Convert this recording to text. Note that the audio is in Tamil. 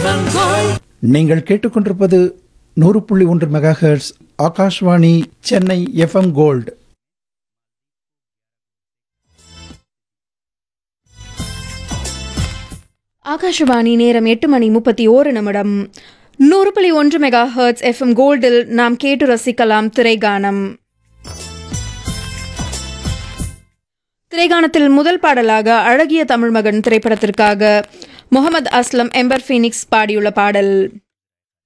எஃப்எம் கோல்ட் நீங்கள் கேட்டுக்கொண்டிருப்பது நூறு புள்ளி ஒன்று mega hertz Akashvani Chennai FM gold Akashvani நேரம் எட்டு மணி முப்பத்தி ஓரு நிமிடம் நூறு புள்ளி ஒன்று மெகா ஹர்ட்ஸ் எஃப்எம் கோல்டில் நாம் கேட்டு ரசிக்கலாம் திரைகானம் திரைகானத்தில் முதல் பாடலாக அழகிய தமிழ் மகன் திரைப்படத்திற்காக முகமது அஸ்லம் எம்பர் ஃபீனிக்ஸ் பாடியுள்ள பாடல்